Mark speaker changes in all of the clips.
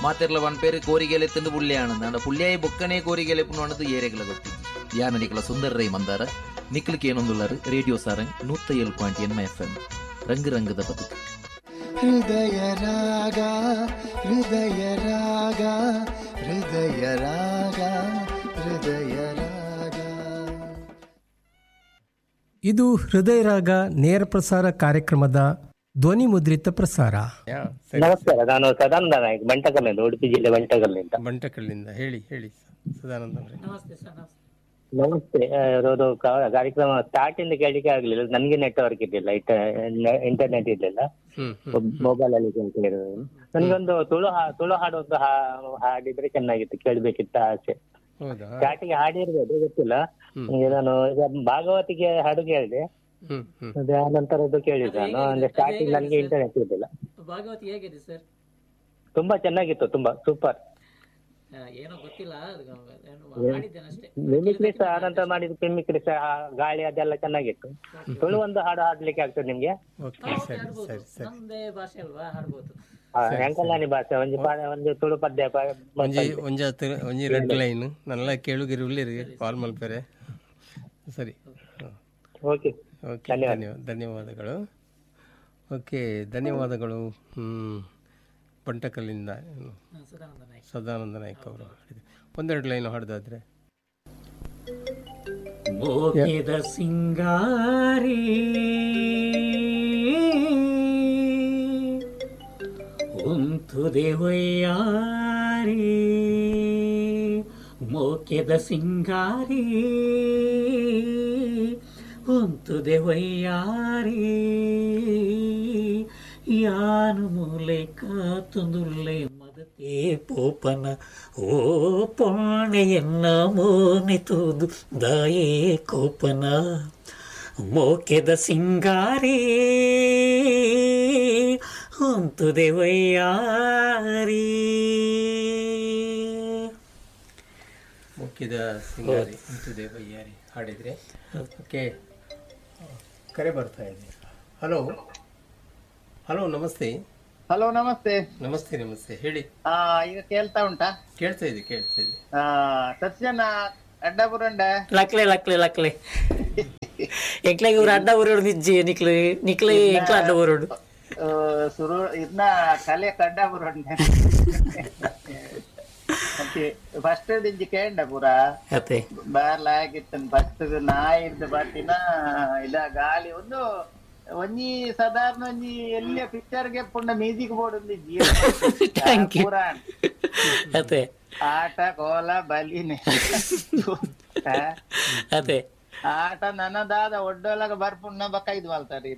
Speaker 1: ಮಾತೆರ್ಲ ಒನ್ ಪೇರು ಕೋರಿಗೆಲೆ ತಿಂದು ಪುಳ್ಳಿ ಆನಂದ ಅಂಡ ಪುಳ್ಳಿಯಾಯಿ ಬೊಕ್ಕನೆ ಕೋರಿಗೆಲೆ ಪುಣ್ಣು ಅನ್ನದು ಏರೆಗಳ ಗೊತ್ತಿದ್ದಿ ಯಾನ ನಿಕಲ ಸುಂದರ ರೈ ಮಂದಾರ ನಿಕ್ಲಿಕ್ಕೆ ಏನೊಂದುಲ್ಲರು ರೇಡಿಯೋ ಸಾರಂಗ್ ನೂತ್ತ ಏಳು ಪಾಯಿಂಟ್ ಎನ್ ಎಫ್ ಎಂ ರಂಗು ರಂಗದ ಬದುಕು
Speaker 2: ಹೃದಯ ರಾಗ ಹೃದಯ ರಾಗ ಹೃದಯ ರಾಗ ಹೃದಯ ರಾಗ
Speaker 3: ಇದು ಹೃದಯ ರಾಗ ನೇರ ಪ್ರಸಾರ ಕಾರ್ಯಕ್ರಮದ ಧ್ವನಿ ಮುದ್ರಿತ ಪ್ರಸಾರ
Speaker 4: ನಮಸ್ಕಾರ ನಾನು ಸದಾನಂದ ನಾಯ್ಕ ಬಂಟಕಲ್ನಿಂದ ಉಡುಪಿ ಜಿಲ್ಲೆ ಬಂಟಕಲ್ನಿಂದ
Speaker 3: ಬಂಟಕಲ್ಲಿಂದ ಹೇಳಿ ಹೇಳಿ ಸದಾನಂದ ಅವರೇ
Speaker 4: ನಮಸ್ತೆ ಆ, ಅದು ಕ- ಕಾರ್ಯಕ್ರಮ ಸ್ಟಾರ್ಟ್ ಇಂದ ಕೇಳಲಿಕ್ಕೆ ಆಗ್ಲಿಲ್ಲ ನನಗೆ ನೆಟ್ವರ್ಕ್ ಇರ್ಲಿಲ್ಲ ಇಂಟರ್ನೆಟ್ ಇರ್ಲಿಲ್ಲ
Speaker 3: ಹ್ಮ್ ಹ್ಮ್
Speaker 4: ಮೊಬೈಲ್ ಅಲ್ಲಿ ಕೇಳ್ತಿರೋದು ನನ್ಗೊಂದು ತುಳು ಹಾ- ತುಳು ಹಾಡು ಒಂದು ಹಾ- ಹಾಡಿದ್ರೆ ಚೆನ್ನಾಗಿತ್ತು ಕೇಳ್ಬೇಕಿತ್ತ ಆಸೆ
Speaker 3: ಹೌದಾ
Speaker 4: ಸ್ಟಾರ್ಟಿಗೆ ಹಾಡಿರ್ಬೋದು ಗೊತ್ತಿಲ್ಲ ಈಗ ನಾನು ಈಗ ಭಾಗವತಿಗೆ ಹಾಡು ಕೇಳಿದೆ
Speaker 3: ಹ್ಮ್ ಹ್ಮ್
Speaker 4: ಅದೇ ಆ ನಂತರದ್ದು ಕೇಳಿದ್ದು ನಾನು ಅಂದ್ರೆ ಸ್ಟಾರ್ಟಿಂಗ್ ನನಗೆ ಇಂಟರ್ನೆಟ್ ಇರ್ಲಿಲ್ಲ
Speaker 5: ಭಾಗವತಿ ಹೇಗಿದೆ ಸರ್
Speaker 4: ತುಂಬಾ ಚೆನ್ನಾಗಿತ್ತು ತುಂಬಾ ಸೂಪರ್
Speaker 5: ಏನೋ ಗೊತ್ತಿಲ್ಲ ಅದು ಏನು ಮಾಡಿದ್ದೇನೆ ಅಷ್ಟೇ
Speaker 4: ಮಿಮಿಕ್ರಿ ಸಹ ಆನಂತರ ಮಾಡಿದ ಮಿಮಿಕ್ರಿ ಸಹ ಆ ಗಾಳಿ ಅದೆಲ್ಲ ಚೆನ್ನಾಗಿತ್ತು ತುಳು ಒಂದು ಹಾಡು ಹಾಡ್ಲಿಕ್ಕೆ ಆಗ್ತದೆ ನಿಮ್ಗೆ
Speaker 3: ಓಕೆ ಸರಿ ಸರಿ ಸರಿ
Speaker 5: ನಮ್ದೇ ಭಾಷೆ ಅಲ್ವಾ ಹಾಡ್ಬೋದು
Speaker 4: ಹೆಂಕಲ್ಲಾನಿ ಭಾಷೆ ಒಂದು ಪಾ ಒಂದು ತುಳು ಪದ್ಯ ಪ-
Speaker 3: ಒಂಜಿ ಒಂಜಿ ಹತ್ತು ಒಂಜಿ ರೆಡ್ ಲೈನ್ ನನ್ನೆಲ್ಲ ಕೇಳುಗಿರಿ ಉಳ್ಳಿರಿ ಕಾಲ್ ಮಲ್ಪೆರೆ ಸರಿ
Speaker 4: ಓಕೆ
Speaker 3: ಓಕೆ ಧನ್ಯವಾದ ಧನ್ಯವಾದಗಳು ಓಕೆ ಧನ್ಯವಾದಗಳು ಹ್ಮ್ ಬಂಟಕಲ್ಲಿಂದ ಏನು,
Speaker 5: ಸದಾನಂದ ನಾಯ್ಕ
Speaker 3: ಸದಾನಂದ ನಾಯ್ಕ ಅವರು ಹಾಡಿದ್ರು ಒಂದೆರಡು ಲೈನ್ ಹಾಡೋದಾದ್ರೆ
Speaker 5: ಮೋಕೆದ ಸಿಂಗಾರಿ ಉಂತುದೆ ಹೊಯ್ಯಾರಿ ಮೋಕೆದ ಸಿಂಗಾರಿ ಉಂತುದೆ ಹೊಯ್ಯಾರಿ ಯಾನು ಮೂಲೆ ಕಾತುಂದುಲ್ಲೆ ಮದತೆ ಪೋಪನ ಓ ಪಾಣೆಯನ್ನ ಮೋನಿತುದು ದಾಯೇ ಕೋಪನ ಮೋಕೆದ ಸಿಂಗಾರಿ ಹೊಂತುದೆ ವಯ್ಯಾರಿ
Speaker 3: ಮುಖ್ಯದ ಸಿಂಗಾರಿ ಇಂತುದೆ ಬಯ್ಯಾರಿ ಹಾಡಿದ್ರೆ ಓಕೆ ಕರೆ ಬರ್ತಾ ಇದೆ ಹಲೋ ಹಲೋ ನಮಸ್ತೆ
Speaker 6: ಹಲೋ ನಮಸ್ತೆ
Speaker 3: ನಮಸ್ತೆ ನಮಸ್ತೆ ಹೇಳಿ
Speaker 6: ಆ ಈಗ ಕೇಳ್ತಾ ಉಂಟಾ
Speaker 3: ಕೇಳ್ತಾ ಇದೆ ಕೇಳ್ತಾ ಇದೆ
Speaker 6: ಆ ಸತ್ಯನ ಅಡ್ಡ ಬುರಂಡ
Speaker 5: ಲಕ್ಲೆ ಲಕ್ಲೆ ಲಕ್ಲೆ ಎಂಕ್ಲೆಗೆ ಇವ್ರು ಅಡ್ಡ ಊರೋಡು ನಿಜ್ಜಿ ನಿಕ್ಲೆ ನಿಕ್ಲೆ ಎಂಕ್ಲ ಅಡ್ಡ ಊರೋಡು
Speaker 6: ಆ, ಸುರು ಇದ್ನ ಕಲೆ ಕಡ್ಡ ಬುರಂಡ ಮತ್ತೆ ಫಸ್ಟ್ ದಿಂಜಿ ಕೇಂಡ ಪೂರ
Speaker 5: ಅತ್ತೆ
Speaker 6: ಬಾರ್ಲ ಆಗಿತ್ತು ಫಸ್ಟ್ ನಾಯಿರ್ದ ಬಾಟಿನ ಇದ ಗಾಳಿ ಒಂದು ಒಂಜಿ ಸಾಧಾರಣ ಒಂಜಿ ಎಲ್ಲಿಯ ಪಿಕ್ಚರ್ಗೆ ಪುಂಡ ಮ್ಯೂಸಿಕ್ ಬೋರ್ಡ್ ಒಂದು
Speaker 5: Thank you.
Speaker 6: ಪೂರ
Speaker 5: ಅತ್ತೆ
Speaker 6: ಆಟ ಕೋಲ ಬಲಿನೆ ಆ?
Speaker 5: ಅತ್ತೆ
Speaker 6: ಆಟ ನನ್ನದಾದ ಒಡ್ಡೊಳಗ ಬರ್ಪುಣ್ಣ ಬಕ್ಕ ಇದು ಮಾಡ್ತಾರೆ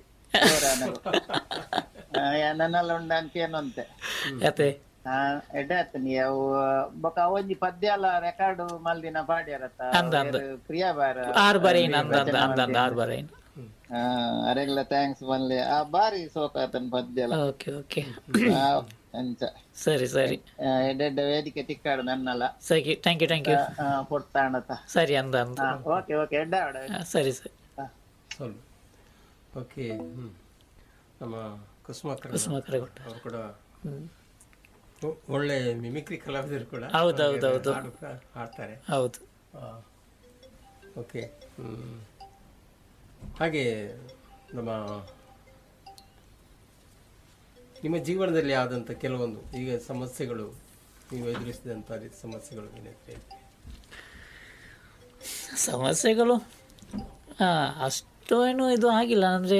Speaker 6: ನನ್ನೆಲ್ಲ ಉಂಡ ಅಂತ ಏನು ಅಂತೆ
Speaker 5: ಅತ್ತೆ
Speaker 6: ಆ, ಎಡ್ಡೆ ಆತ ನೀವು ಬೊಕ ಒಂಜಿ ಪದ್ಯ ಎಲ್ಲ ರೆಕಾರ್ಡ್ ಮಲ್ದಿನ ಪಾಡ್ಯಾರತ್ತ
Speaker 5: ಅಂದ, ಅಂದ.
Speaker 6: ಪ್ರಿಯಾ ಬಾರ
Speaker 5: ಆರು ಬರೇನ್ ಅಂದ ಅಂದ ಅಂದ ಅಂದ ಆರು ಬರೇನ್
Speaker 6: ಆ, ಅರೆಗ್ಲ ಥ್ಯಾಂಕ್ಸ್ ಮಲ್ಲೆ ಆ ಬಾರಿ ಸೋಕಾತನ್ ಪದ್ಯ ಎಲ್ಲ
Speaker 5: ಓಕೆ ಓಕೆ
Speaker 6: ಆ, ಎಂಚ
Speaker 5: ಸರಿ ಸರಿ
Speaker 6: ಆ, ಎಡ್ಡೆಡ್ಡೆ ವೇದಿಕೆ ತಿಕ್ಕಾಡು ನನ್ನಲ್ಲ
Speaker 5: ಸರಿ ಥ್ಯಾಂಕ್ ಯು ಥ್ಯಾಂಕ್ ಯು
Speaker 6: ಪೊಟ್ಟಾಣತ
Speaker 5: ಸರಿ ಅಂದ ಅಂದ
Speaker 6: ಓಕೆ ಓಕೆ ಎಡ್ಡೆ ಆಡ
Speaker 5: ಆ, ಸರಿ ಸರಿ
Speaker 3: ಸ್ವಲ್ಪ ಓಕೆ ಹ್ಮ್ ನಮ್ಮ ಕುಸುಮಾಕರ್
Speaker 5: ಕುಸುಮಾಕರ್ ಗುಡ್ಡ.
Speaker 3: ಅವರು ಕೂಡ ಒ- ಒಳ್ಳೆ ಮಿಮಿಕ್ರಿ ಕಲಾವಿದರು ಕೂಡ
Speaker 5: ಹೌದು, ಹೌದು, ಹೌದು.
Speaker 3: ಹಾಡು ಕೂಡ ಹಾಡ್ತಾರೆ
Speaker 5: ಹೌದು
Speaker 3: ಓಕೆ ಹಾಗೆ ನಮ್ಮ ನಿಮ್ಮ ಜೀವನದಲ್ಲಿ ಆದಂಥ ಕೆಲವೊಂದು ಈಗ ಸಮಸ್ಯೆಗಳು ನೀವು ಎದುರಿಸಿದಂಥ ರೀತಿ ಸಮಸ್ಯೆಗಳು ಏನಿದೆ
Speaker 5: ಸಮಸ್ಯೆಗಳು ಆ, ಅಷ್ಟು ಏನು ಇದು ಆಗಿಲ್ಲ ಅಂದರೆ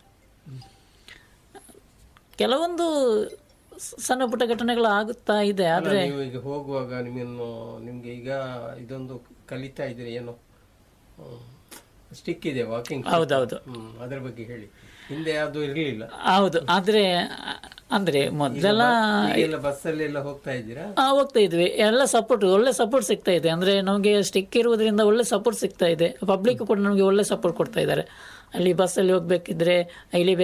Speaker 5: ಕೆಲವೊಂದು ಸ- ಸಣ್ಣ ಪುಟ್ಟ ಘಟನೆಗಳು ಆಗುತ್ತಾ ಇದೆ
Speaker 3: ಅಲ್ಲ,
Speaker 5: ಆದರೆ
Speaker 3: ನೀವು ಈಗ ಹೋಗುವಾಗ ನಿಮ್ಮನ್ನು ನಿಮ್ಗೆ ಈಗ ಇದೊಂದು ಕಲಿತಾ ಇದ್ದೀರಿ ಏನು ಸ್ಟಿಕ್ ಇದೆ ವಾಕಿಂಗ್
Speaker 5: ಹೌದೌದು
Speaker 3: ಹ್ಮ್ ಅದ್ರ ಬಗ್ಗೆ ಹೇಳಿ ಹಿಂದೆ ಅದು ಇರಲಿಲ್ಲ
Speaker 5: ಹೌದು ಆದರೆ ಅಂದರೆ ಮೊದಲೆಲ್ಲ
Speaker 3: ಈಗೆಲ್ಲ ಬಸ್ಸಲ್ಲಿ ಎಲ್ಲ ಹೋಗ್ತಾ ಇದ್ದೀರಾ
Speaker 5: ಆ, ಹೋಗ್ತಾ ಇದ್ವಿ ಎಲ್ಲ ಸಪೋರ್ಟ್ ಒಳ್ಳೆ ಸಪೋರ್ಟ್ ಸಿಗ್ತಾ ಇದೆ ಅಂದರೆ ನಮಗೆ ಸ್ಟಿಕ್ ಇರುವುದರಿಂದ ಒಳ್ಳೆ ಸಪೋರ್ಟ್ ಸಿಗ್ತಾ ಇದೆ ಪಬ್ಲಿಕ್ ಕೂಡ ನಮಗೆ ಒಳ್ಳೆ ಸಪೋರ್ಟ್ ಕೊಡ್ತಾ ಇದ್ದಾರೆ ಅಲ್ಲಿ ಬಸ್ಸಲ್ಲಿ ಹೋಗ್ಬೇಕಿದ್ರೆ ಇಲ್ಲಿ